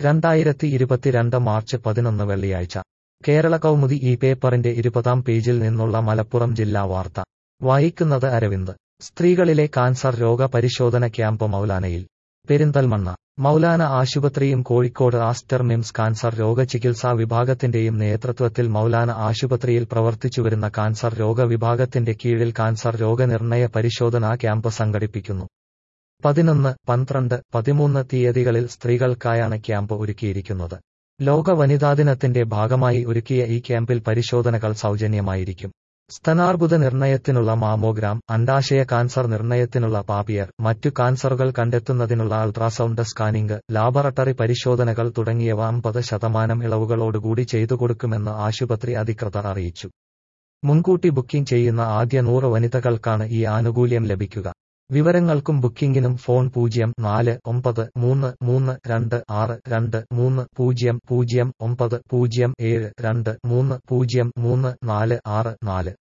രണ്ടായിരത്തി ഇരുപത്തിരണ്ട് മാർച്ച് പതിനൊന്ന് വെള്ളിയാഴ്ച കേരള കൗമുദി ഈ പേപ്പറിന്റെ ഇരുപതാം പേജിൽ നിന്നുള്ള മലപ്പുറം ജില്ലാ വാർത്ത വായിക്കുന്നത് അരവിന്ദ് സ്ത്രീകളിലെ കാൻസർ രോഗ പരിശോധന ക്യാമ്പ് മൗലാനയിൽ പെരിന്തൽമണ്ണ മൗലാന ആശുപത്രിയും കോഴിക്കോട് ആസ്റ്റർ മിംസ് കാൻസർ രോഗചികിത്സാ വിഭാഗത്തിന്റെയും നേതൃത്വത്തിൽ മൗലാന ആശുപത്രിയിൽ പ്രവർത്തിച്ചുവരുന്ന കാൻസർ രോഗ വിഭാഗത്തിന്റെ കീഴിൽ കാൻസർ രോഗനിർണയ പരിശോധനാ ക്യാമ്പ് സംഘടിപ്പിക്കുന്നു പതിനൊന്ന് പന്ത്രണ്ട് പതിമൂന്ന് തീയതികളിൽ സ്ത്രീകൾക്കായാണ് ക്യാമ്പ് ഒരുക്കിയിരിക്കുന്നത് ലോക വനിതാ ദിനത്തിന്റെ ഭാഗമായി ഒരുക്കിയ ഈ ക്യാമ്പിൽ പരിശോധനകൾ സൗജന്യമായിരിക്കും സ്തനാർബുദ നിർണയത്തിനുള്ള മാമോഗ്രാം അണ്ടാശയ കാൻസർ നിർണയത്തിനുള്ള പാപ്പിയർ മറ്റു കാൻസറുകൾ കണ്ടെത്തുന്നതിനുള്ള അൾട്രാസൗണ്ട് സ്കാനിംഗ് ലാബറട്ടറി പരിശോധനകൾ തുടങ്ങിയവ അമ്പത് ശതമാനം ഇളവുകളോടുകൂടി ചെയ്തു കൊടുക്കുമെന്ന് ആശുപത്രി അധികൃതർ അറിയിച്ചു മുൻകൂട്ടി ബുക്കിംഗ് ചെയ്യുന്ന ആദ്യ നൂറ് വനിതകൾക്കാണ് ഈ ആനുകൂല്യം ലഭിക്കുക വിവരങ്ങൾക്കും ബുക്കിംഗിനും ഫോൺ പൂജ്യം നാല് ഒമ്പത് മൂന്ന് മൂന്ന് രണ്ട് ആറ് രണ്ട് മൂന്ന് പൂജ്യം പൂജ്യം ഒമ്പത് പൂജ്യം ഏഴ് രണ്ട് മൂന്ന് പൂജ്യം മൂന്ന് നാല് ആറ് നാല്